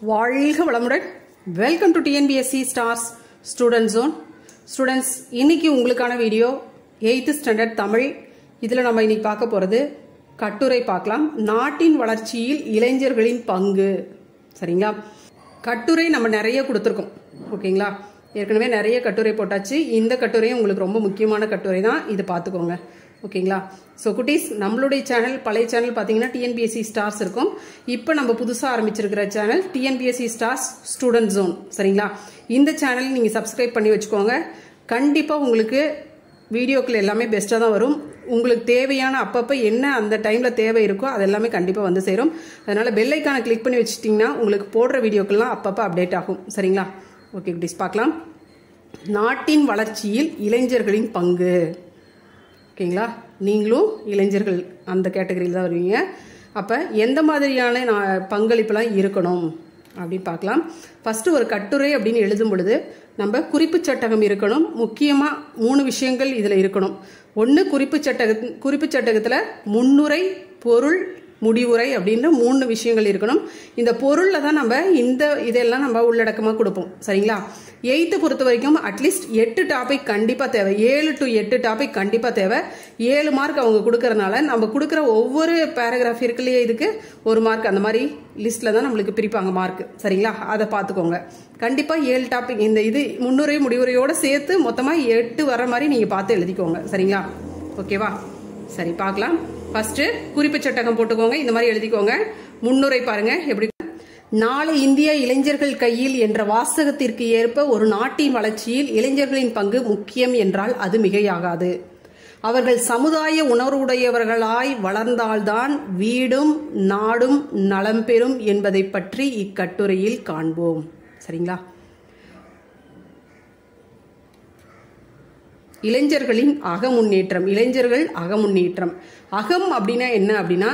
வாழ்க வளமுடன் welcome to TNPSC stars student zone students இன்னைக்கு உங்களுக்கான வீடியோ எயித்து ஸ்டாண்டர்ட் தமிழ் இதில் நம்ம இன்னைக்கு பார்க்க போகிறது கட்டுரை பார்க்கலாம் நாட்டின் வளர்ச்சியில் இளைஞர்களின் பங்கு சரிங்களா கட்டுரை நம்ம நிறைய கொடுத்துருக்கோம் ஓகேங்களா ஏற்கனவே நிறைய கட்டுரை போட்டாச்சு இந்த கட்டுரையும் உங்களுக்கு ரொம்ப முக்கியமான கட்டுரை தான் இது பார்த்துக்கோங்க ஓகேங்களா ஸோ குட்டீஸ் நம்மளுடைய சேனல் பழைய சேனல் பார்த்தீங்கன்னா டிஎன்பிஎஸ்சி ஸ்டார்ஸ் இருக்கும் இப்போ நம்ம புதுசாக ஆரம்பிச்சிருக்கிற channel TNPSC stars student zone சரிங்களா இந்த சேனல் நீங்கள் சப்ஸ்கிரைப் பண்ணி வச்சுக்கோங்க கண்டிப்பாக உங்களுக்கு வீடியோக்கள் எல்லாமே பெஸ்ட்டாக தான் வரும் உங்களுக்கு தேவையான அப்பப்போ என்ன அந்த டைமில் தேவை இருக்கோ அது எல்லாமே கண்டிப்பாக வந்து சேரும் அதனால் பெல்லைக்கான கிளிக் பண்ணி வச்சுட்டிங்கன்னா உங்களுக்கு போடுற வீடியோக்கள்லாம் அப்பப்போ அப்டேட் ஆகும் சரிங்களா ஓகே குட்டீஸ் பார்க்கலாம் நாட்டின் வளர்ச்சியில் இளைஞர்களின் பங்கு ஓகேங்களா நீங்களும் இளைஞர்கள் அந்த கேட்டகரியில் தான் வருவீங்க அப்போ எந்த மாதிரியான நான் பங்களிப்புலாம் இருக்கணும் அப்படின்னு பார்க்கலாம் ஃபஸ்ட்டு ஒரு கட்டுரை அப்படின்னு எழுதும் பொழுது நம்ம குறிப்பு சட்டகம் இருக்கணும் முக்கியமாக மூணு விஷயங்கள் இதில் இருக்கணும் ஒன்று குறிப்பு சட்டக குறிப்பு சட்டகத்தில் முன்னுரை பொருள் முடிவுரை அப்படின்ற மூணு விஷயங்கள் இருக்கணும் இந்த பொருளில் தான் நம்ம இந்த இதெல்லாம் நம்ம உள்ளடக்கமாக கொடுப்போம் சரிங்களா எயித்து பொறுத்த வரைக்கும் அட்லீஸ்ட் எட்டு டாபிக் கண்டிப்பாக தேவை ஏழு டு எட்டு டாபிக் கண்டிப்பாக தேவை ஏழு மார்க் அவங்க கொடுக்கறனால நம்ம கொடுக்குற ஒவ்வொரு பேராகிராஃப் இருக்கு இல்லையா இதுக்கு ஒரு மார்க் அந்த மாதிரி லிஸ்ட்டில் தான் நம்மளுக்கு பிரிப்பாங்க மார்க் சரிங்களா அதை பார்த்துக்கோங்க கண்டிப்பாக ஏழு டாபிக் இந்த இது முன்னுரை முடிவுரையோடு சேர்த்து மொத்தமாக எட்டு வர மாதிரி நீங்கள் பார்த்து எழுதிக்கோங்க சரிங்களா ஓகேவா சரி பார்க்கலாம் ஃபர்ஸ்ட் குறிப்பு சட்டகம் போட்டுக்கோங்க இந்த மாதிரி எழுதிக்கோங்க முன்னுரை பாருங்க எப்படி நாளை இந்திய இளைஞர்கள் கையில் என்ற வாசகத்திற்கு ஏற்ப ஒரு நாட்டின் வளர்ச்சியில் இளைஞர்களின் பங்கு முக்கியம் என்றால் அது மிகையாகாது அவர்கள் சமுதாய உணர்வுடையவர்களாய் வளர்ந்தால்தான் வீடும் நாடும் நலம் பெறும் என்பதை பற்றி இக்கட்டுரையில் காண்போம் சரிங்களா இளைஞர்களின் அக முன்னேற்றம் இளைஞர்கள் அக முன்னேற்றம் அகம் அப்படின்னா என்ன அப்படின்னா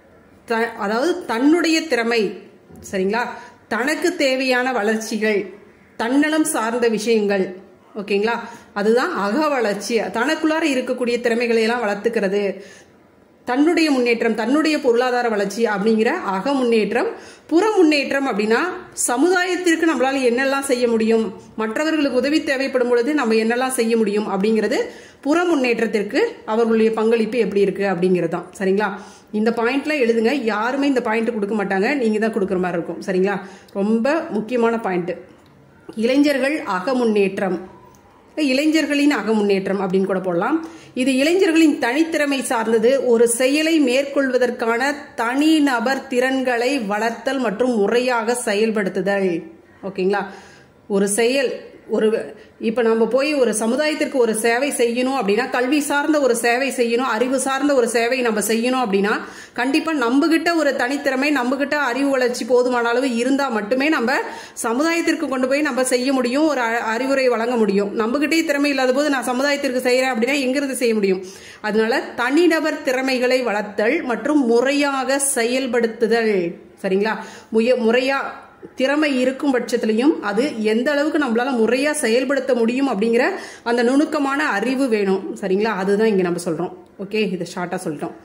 அதாவது தன்னுடைய திறமை சரிங்களா தனக்கு தேவையான வளர்ச்சிகள் தன்னலம் சார்ந்த விஷயங்கள் ஓகேங்களா அதுதான் அக வளர்ச்சி தனக்குள்ளார இருக்கக்கூடிய திறமைகளை எல்லாம் வளர்த்துக்கிறது தன்னுடைய முன்னேற்றம் தன்னுடைய பொருளாதார வளர்ச்சி அப்படிங்கிற அக முன்னேற்றம் புற முன்னேற்றம் அப்படின்னா சமுதாயத்திற்கு நம்மளால என்னெல்லாம் செய்ய முடியும் மற்றவர்களுக்கு உதவி தேவைப்படும் பொழுது நம்ம என்னெல்லாம் செய்ய முடியும் அப்படிங்கிறது புற முன்னேற்றத்திற்கு அவர்களுடைய பங்களிப்பு எப்படி இருக்கு அப்படிங்கிறது தான் சரிங்களா இந்த பாயிண்ட்ல எழுதுங்க யாருமே இந்த பாயிண்ட் கொடுக்க மாட்டாங்க நீங்க தான் கொடுக்குற மாதிரி இருக்கும் சரிங்களா ரொம்ப முக்கியமான பாயிண்ட் இளைஞர்கள் அக முன்னேற்றம் இளைஞர்களின் அக முன்னேற்றம் அப்படின்னு கூட போடலாம் இது இளைஞர்களின் தனித்திறமை சார்ந்தது ஒரு செயலை மேற்கொள்வதற்கான தனிநபர் திறன்களை வளர்த்தல் மற்றும் முறையாக செயல்படுத்துதல் ஓகேங்களா ஒரு செயல் ஒரு இப்ப நம்ம போய் ஒரு சமுதாயத்திற்கு ஒரு சேவை செய்யணும் அப்படின்னா கல்வி சார்ந்த ஒரு சேவை செய்யணும் அறிவு சார்ந்த ஒரு சேவை நம்ம செய்யணும் அப்படின்னா கண்டிப்பா நம்ம கிட்ட ஒரு தனித்திறமை நம்ம கிட்ட அறிவு வளர்ச்சி போதுமான அளவு இருந்தா மட்டுமே நம்ம சமுதாயத்திற்கு கொண்டு போய் நம்ம செய்ய முடியும் ஒரு அறிவுரை வழங்க முடியும் நம்ம கிட்டே திறமை இல்லாத போது நான் சமுதாயத்திற்கு செய்யறேன் அப்படின்னா எங்கிருந்து செய்ய முடியும் அதனால தனிநபர் திறமைகளை வளர்த்தல் மற்றும் முறையாக செயல்படுத்துதல் சரிங்களா முறையா திறமை இருக்கும் பட்சத்திலையும் அது எந்த அளவுக்கு நம்மளால முறையா செயல்படுத்த முடியும் அப்படிங்கிற அந்த நுணுக்கமான அறிவு வேணும் சரிங்களா அதுதான் இங்க நம்ம சொல்றோம் ஓகே இதை ஷார்ட்டா சொல்லிட்டோம்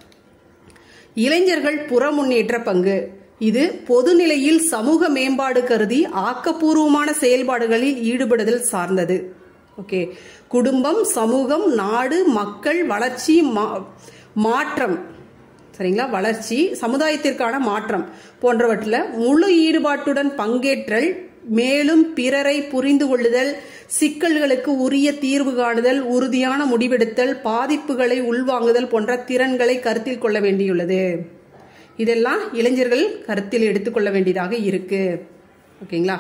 இளைஞர்கள் புற முன்னேற்ற பங்கு இது பொதுநிலையில் சமூக மேம்பாடு கருதி ஆக்கப்பூர்வமான செயல்பாடுகளில் ஈடுபடுதல் சார்ந்தது ஓகே குடும்பம் சமூகம் நாடு மக்கள் வளர்ச்சி மாற்றம் சரிங்களா வளர்ச்சி சமுதாயத்திற்கான மாற்றம் போன்றவற்றில் முழு ஈடுபாட்டுடன் பங்கேற்றல் மேலும் பிறரை புரிந்து கொள்ளுதல் சிக்கல்களுக்கு உரிய தீர்வு காணுதல் உறுதியான முடிவெடுத்தல் பாதிப்புகளை உள்வாங்குதல் போன்ற திறன்களை கருத்தில் கொள்ள வேண்டியுள்ளது இதெல்லாம் இளைஞர்கள் கருத்தில் எடுத்துக்கொள்ள வேண்டியதாக இருக்கு ஓகேங்களா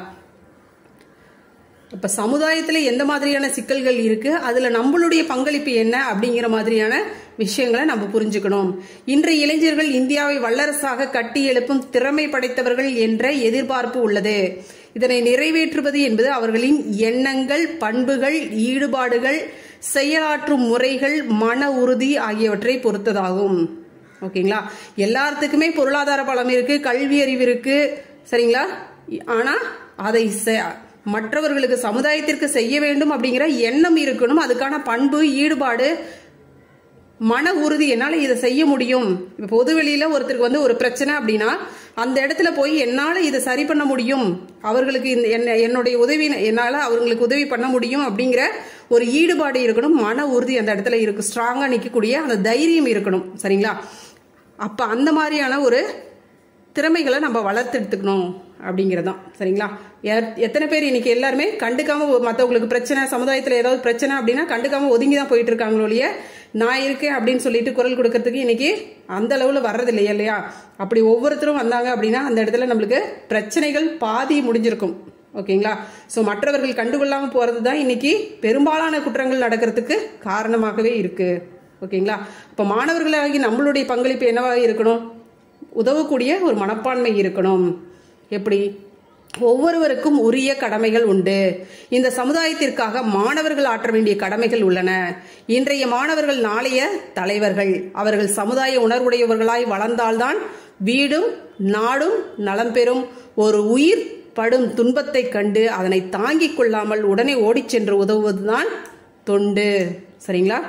இப்ப சமுதாயத்துல எந்த மாதிரியான சிக்கல்கள் இருக்கு அதுல நம்மளுடைய பங்களிப்பு என்ன அப்படிங்கிற மாதிரியான விஷயங்களை நம்ம புரிஞ்சுக்கணும் இன்றைய இளைஞர்கள் இந்தியாவை வல்லரசாக கட்டி எழுப்பும் திறமை படைத்தவர்கள் என்ற எதிர்பார்ப்பு உள்ளது இதனை நிறைவேற்றுவது என்பது அவர்களின் எண்ணங்கள் பண்புகள் ஈடுபாடுகள் செயலாற்றும் முறைகள் மன உறுதி ஆகியவற்றை பொறுத்ததாகும் ஓகேங்களா எல்லாத்துக்குமே பொருளாதார பலம் இருக்கு கல்வி அறிவு இருக்கு சரிங்களா ஆனா அதை மற்றவர்களுக்கு சமுதாயத்திற்கு செய்ய வேண்டும் அப்படிங்கிற எண்ணம் இருக்கணும் அதுக்கான பண்பு ஈடுபாடு மன உறுதி என்னால் இதை செய்ய முடியும் இப்போ பொது வெளியில ஒருத்தருக்கு வந்து ஒரு பிரச்சனை அப்படின்னா அந்த இடத்துல போய் என்னால் இதை சரி பண்ண முடியும் அவர்களுக்கு இந்த என்ன என்னுடைய உதவி என்னால் அவங்களுக்கு உதவி பண்ண முடியும் அப்படிங்கிற ஒரு ஈடுபாடு இருக்கணும் மன உறுதி அந்த இடத்துல இருக்கு ஸ்ட்ராங்காக நிற்கக்கூடிய அந்த தைரியம் இருக்கணும் சரிங்களா அப்போ அந்த மாதிரியான ஒரு திறமைகளை நம்ம வளர்த்து எடுத்துக்கணும் அப்படிங்கிறதான் சரிங்களா எ- எத்தனை பேர் இன்னைக்கு எல்லாருமே கண்டுக்காம மற்றவங்களுக்கு பிரச்சனை சமுதாயத்தில் ஏதாவது பிரச்சனை அப்படின்னா கண்டுக்காம ஒதுங்கி தான் போயிட்டு இருக்காங்களோ இல்லையா நான் இருக்கேன் அப்படின்னு சொல்லிட்டு குரல் கொடுக்கறதுக்கு இன்னைக்கு அந்த அளவில் வர்றது இல்லையா இல்லையா அப்படி ஒவ்வொருத்தரும் வந்தாங்க அப்படின்னா அந்த இடத்துல நம்மளுக்கு பிரச்சனைகள் பாதி முடிஞ்சிருக்கும் ஓகேங்களா ஸோ மற்றவர்கள் கண்டுகொள்ளாமல் போகிறது தான் இன்னைக்கு பெரும்பாலான குற்றங்கள் நடக்கிறதுக்கு காரணமாகவே இருக்கு ஓகேங்களா இப்போ மாணவர்களாகி நம்மளுடைய பங்களிப்பு என்னவாக இருக்கணும் உதவக்கூடிய ஒரு மனப்பான்மை இருக்கணும் எப்படி ஒவ்வொருவருக்கும் உரிய கடமைகள் உண்டு இந்த சமுதாயத்திற்காக மாணவர்கள் ஆற்ற வேண்டிய கடமைகள் உள்ளன இன்றைய மாணவர்கள் நாளைய தலைவர்கள் அவர்கள் சமுதாய உணர்வுடையவர்களாய் வளர்ந்தால்தான் வீடும் நாடும் நலம் பெறும் ஒரு உயிர் படும் துன்பத்தைக் கண்டு அதனை தாங்கிக் கொள்ளாமல் உடனே ஓடிச் சென்று உதவுவதுதான் தொண்டு சரிங்களா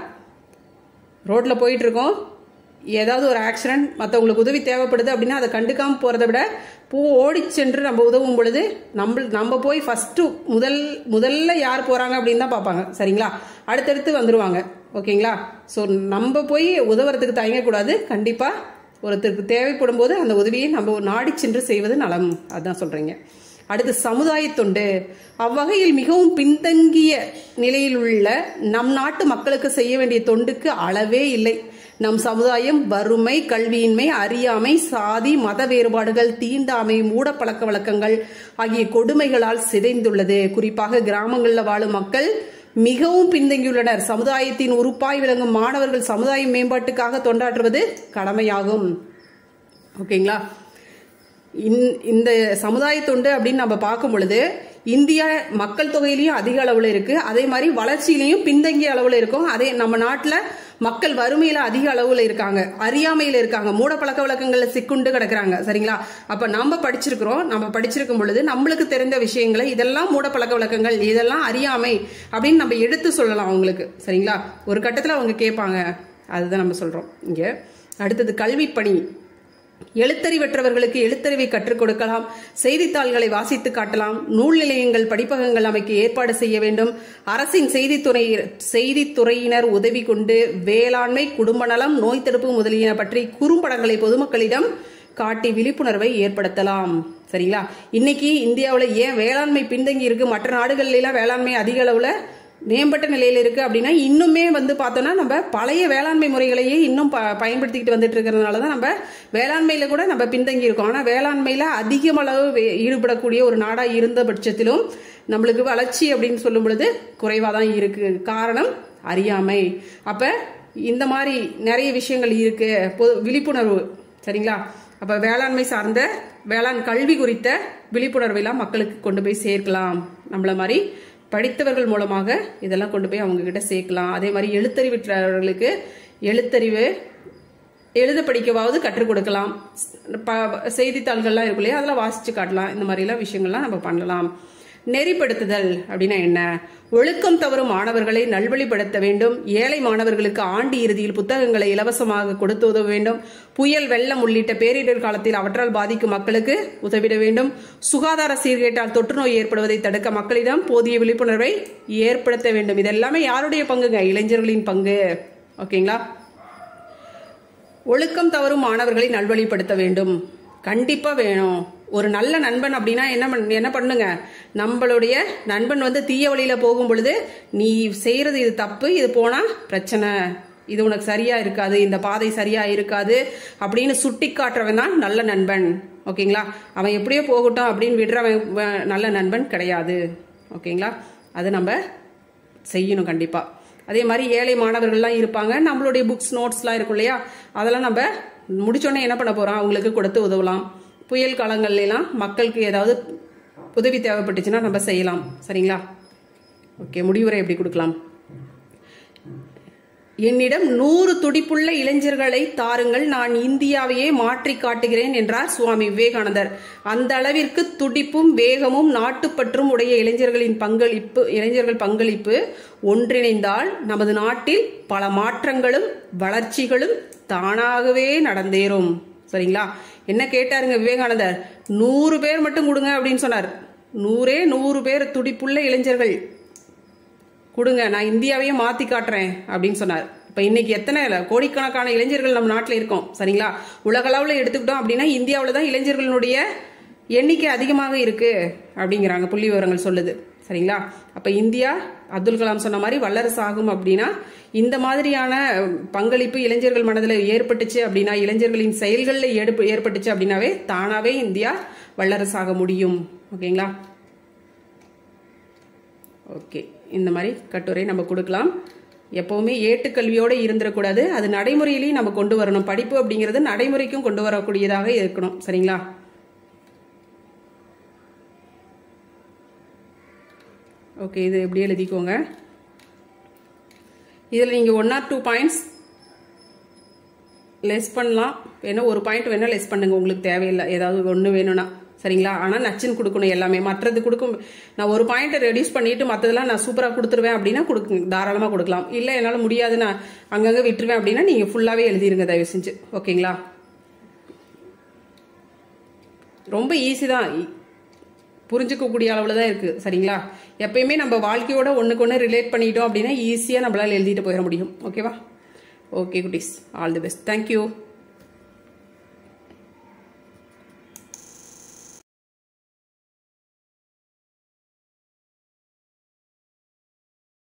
ரோட்ல போயிட்டு இருக்கோம் ஏதாவது ஒரு ஆக்சிடென்ட் மற்றவங்களுக்கு உதவி தேவைப்படுது அப்படின்னா அதை கண்டுக்காம போறதை விட பூ ஓடி சென்று நம்ம உதவும் பொழுது நம்ம நம்ம போய் ஃபர்ஸ்ட் முதல் முதல்ல யார் போறாங்க அப்படின்னு தான் பார்ப்பாங்க சரிங்களா அடுத்தடுத்து வந்துருவாங்க ஓகேங்களா ஸோ நம்ம போய் உதவுறதுக்கு தயங்கக்கூடாது கண்டிப்பா ஒருத்தருக்கு தேவைப்படும் போது அந்த உதவியை நம்ம நாடி சென்று செய்வது நலம் அதான் சொல்றீங்க அடுத்து சமுதாய தொண்டு அவ்வகையில் மிகவும் பின்தங்கிய நிலையில் உள்ள நம் நாட்டு மக்களுக்கு செய்ய வேண்டிய தொண்டுக்கு அளவே இல்லை நம் சமுதாயம் வறுமை கல்வியின்மை அறியாமை சாதி மத வேறுபாடுகள் தீண்டாமை மூட பழக்க வழக்கங்கள் ஆகிய கொடுமைகளால் சிதைந்துள்ளது குறிப்பாக கிராமங்களில் வாழும் மக்கள் மிகவும் பின்தங்கியுள்ளனர் சமுதாயத்தின் உறுப்பாய் விளங்கும் மாணவர்கள் சமுதாய மேம்பாட்டுக்காக தொண்டாற்றுவது கடமையாகும் ஓகேங்களா இந்- இந்த சமுதாய தொண்டு அப்படின்னு நம்ம பார்க்கும் பொழுது இந்தியா மக்கள் தொகையிலையும் அதிக அளவுல இருக்கு அதே மாதிரி வளர்ச்சியிலையும் பின்தங்கிய அளவுல இருக்கும் அதே நம்ம நாட்டுல மக்கள் வறுமையில அதிக அளவுல இருக்காங்க அறியாமையில இருக்காங்க மூட பழக்க வழக்கங்கள்ல சிக்குண்டு கிடக்குறாங்க சரிங்களா அப்ப நம்ம படிச்சிருக்கிறோம் நம்ம படிச்சிருக்கும் பொழுது நம்மளுக்கு தெரிந்த விஷயங்களை இதெல்லாம் மூட பழக்க வழக்கங்கள் இதெல்லாம் அறியாமை அப்படின்னு நம்ம எடுத்து சொல்லலாம் அவங்களுக்கு சரிங்களா ஒரு கட்டத்துல அவங்க கேட்பாங்க அதுதான் நம்ம சொல்றோம் இங்க அடுத்தது கல்வி பணி எழுத்தறிவற்றவர்களுக்கு எழுத்தறிவை கற்றுக் கொடுக்கலாம் செய்தித்தாள்களை வாசித்து காட்டலாம் நூல் நிலையங்கள் படிப்பகங்கள் அமைக்க ஏற்பாடு செய்ய வேண்டும் அரசின் செய்தித்துறை செய்தித்துறையினர் உதவி கொண்டு வேளாண்மை குடும்ப நலம் நோய் தடுப்பு முதலியன பற்றி குறும்படங்களை பொதுமக்களிடம் காட்டி விழிப்புணர்வை ஏற்படுத்தலாம் சரிங்களா இன்னைக்கு இந்தியாவில் ஏன் வேளாண்மை பின்தங்கி இருக்கு மற்ற நாடுகள்ல எல்லாம் வேளாண்மை அதிக அளவுல மேம்பட்ட நிலையில இருக்கு அப்படின்னா இன்னுமே வந்து பார்த்தோம்னா நம்ம பழைய வேளாண்மை முறைகளையே இன்னும் ப பயன்படுத்திக்கிட்டு வந்துட்டு இருக்கிறதுனால தான் நம்ம வேளாண்மையில கூட நம்ம பின்தங்கி இருக்கோம் ஆனால் வேளாண்மையில அதிக அளவு வே- ஈடுபடக்கூடிய ஒரு நாடா இருந்த பட்சத்திலும் நம்மளுக்கு வளர்ச்சி அப்படின்னு சொல்லும் பொழுது குறைவாக தான் இருக்கு காரணம் அறியாமை அப்ப இந்த மாதிரி நிறைய விஷயங்கள் இருக்கு பொது விழிப்புணர்வு சரிங்களா அப்ப வேளாண்மை சார்ந்த வேளாண் கல்வி குறித்த விழிப்புணர்வெல்லாம் மக்களுக்கு கொண்டு போய் சேர்க்கலாம் நம்மள மாதிரி படித்தவர்கள் மூலமாக இதெல்லாம் கொண்டு போய் அவங்க கிட்ட சேர்க்கலாம் அதே மாதிரி எழுத்தறிவிற்றவர்களுக்கு எழுத்தறிவு எழுத படிக்கவாவது கற்றுக் கொடுக்கலாம் ப- செய்தித்தாள்கள்லாம் இருக்கும் இல்லையா அதெல்லாம் வாசிச்சு காட்டலாம் இந்த மாதிரிலாம் விஷயங்கள்லாம் நம்ம பண்ணலாம் நெறிப்படுத்துதல் அப்படின்னா என்ன ஒழுக்கம் தவறும் மாணவர்களை நல்வழிப்படுத்த வேண்டும் ஏழை மாணவர்களுக்கு ஆண்டு இறுதியில் புத்தகங்களை இலவசமாக கொடுத்து உதவ வேண்டும் புயல் வெள்ளம் உள்ளிட்ட பேரிடர் காலத்தில் அவற்றால் பாதிக்கும் மக்களுக்கு உதவிட வேண்டும் சுகாதார சீர்கேட்டால் தொற்று நோய் ஏற்படுவதை தடுக்க மக்களிடம் போதிய விழிப்புணர்வை ஏற்படுத்த வேண்டும் இதெல்லாமே யாருடைய பங்குங்க இளைஞர்களின் பங்கு ஓகேங்களா ஒழுக்கம் தவறும் மாணவர்களை நல்வழிப்படுத்த வேண்டும் கண்டிப்பா வேணும் ஒரு நல்ல நண்பன் அப்படின்னா என்ன பண்ண- என்ன பண்ணுங்க நம்மளுடைய நண்பன் வந்து தீய வழியில போகும் பொழுது நீ செய்யறது இது தப்பு இது போனா பிரச்சனை இது உனக்கு சரியா இருக்காது இந்த பாதை சரியா இருக்காது அப்படின்னு சுட்டி காட்டுறவன் தான் நல்ல நண்பன் ஓகேங்களா அவன் எப்படியோ போகட்டும் அப்படின்னு விடுறவன் வ- நல்ல நண்பன் கிடையாது ஓகேங்களா அது நம்ம செய்யணும் கண்டிப்பா அதே மாதிரி ஏழை மாணவர்கள்லாம் இருப்பாங்க நம்மளுடைய புக்ஸ் நோட்ஸ்லாம் இருக்கும் இல்லையா அதெல்லாம் நம்ம முடிச்சோடனே என்ன பண்ண போறோம் அவங்களுக்கு கொடுத்து உதவலாம் புயல் காலங்கள்ல எல்லாம் மக்களுக்கு ஏதாவது உதவி தேவைப்பட்டுச்சுன்னா நம்ம செய்யலாம் சரிங்களா ஓகே முடிவுரை எப்படி கொடுக்கலாம் என்னிடம் நூறு துடிப்புள்ள இளைஞர்களை தாருங்கள் நான் இந்தியாவையே மாற்றி காட்டுகிறேன் என்றார் சுவாமி விவேகானந்தர் அந்த அளவிற்கு துடிப்பும் வேகமும் நாட்டுப்பற்றும் உடைய இளைஞர்களின் பங்களிப்பு இளைஞர்கள் பங்களிப்பு ஒன்றிணைந்தால் நமது நாட்டில் பல மாற்றங்களும் வளர்ச்சிகளும் தானாகவே நடந்தேறும் சரிங்களா என்ன கேட்டாருங்க விவேகானந்தர் நூறு பேர் மட்டும் கொடுங்க அப்படின்னு சொன்னார் நூறே நூறு பேர் துடிப்புள்ள இளைஞர்கள் கொடுங்க நான் இந்தியாவையே மாத்தி காட்டுறேன் அப்படின்னு சொன்னார் இப்ப இன்னைக்கு எத்தனை இல்ல, கோடிக்கணக்கான இளைஞர்கள் நம்ம நாட்டில் இருக்கோம் சரிங்களா உலகளவில் எடுத்துக்கிட்டோம் அப்படின்னா இந்தியாவில் தான் இளைஞர்களுடைய எண்ணிக்கை அதிகமாக இருக்கு அப்படிங்கிறாங்க புள்ளி விவரங்கள் சொல்லுது சரிங்களா அப்ப இந்தியா அப்துல் கலாம் சொன்ன மாதிரி வல்லரசு ஆகும் அப்படின்னா இந்த மாதிரியான பங்களிப்பு இளைஞர்கள் மனதில் ஏற்பட்டுச்சு அப்படின்னா இளைஞர்களின் செயல்களில் ஏற்ப- ஏற்பட்டுச்சு அப்படின்னாவே தானாவே இந்தியா வல்லரசாக முடியும் ஓகேங்களா ஓகே இந்த மாதிரி கட்டுரை நம்ம கொடுக்கலாம் எப்பவுமே ஏட்டுக்கல்வியோடு இருந்துடக்கூடாது அது நடைமுறையிலையும் நம்ம கொண்டு வரணும் படிப்பு அப்படிங்கிறது நடைமுறைக்கும் கொண்டு வரக்கூடியதாக இருக்கணும் சரிங்களா ஓகே இது எப்படி எழுதிக்கோங்க இதில் நீங்கள் one or two points less பண்ணலாம் வேணா ஒரு பாயிண்ட் வேணா லெஸ் பண்ணுங்க உங்களுக்கு தேவையில்லை ஏதாவது ஒன்று வேணும்னா சரிங்களா ஆனால் நச்சுன்னு கொடுக்கணும் எல்லாமே மற்றது கொடுக்கும் நான் ஒரு பாயிண்ட்டை ரெடியூஸ் பண்ணிட்டு மற்றதெல்லாம் நான் சூப்பராக கொடுத்துருவேன் அப்படின்னா கொடுக்குங்க தாராளமாக கொடுக்கலாம் இல்லை என்னால் முடியாது நான் அங்கங்கே விட்டுருவேன் அப்படின்னா நீங்கள் ஃபுல்லாகவே எழுதிருங்க தயவு செஞ்சு ஓகேங்களா ரொம்ப ஈஸி தான் புரிஞ்சுக்கக்கூடிய அளவில் தான் இருக்குது சரிங்களா எப்பயுமே நம்ம வாழ்க்கையோட ஒன்றுக்கு ஒன்று ரிலேட் பண்ணிட்டோம் அப்படின்னா ஈஸியாக நம்மளால் எழுதிட்டு போயிட முடியும் ஓகேவா ஓகே குட்டீஸ் ஆல் தி பெஸ்ட் தேங்க்யூ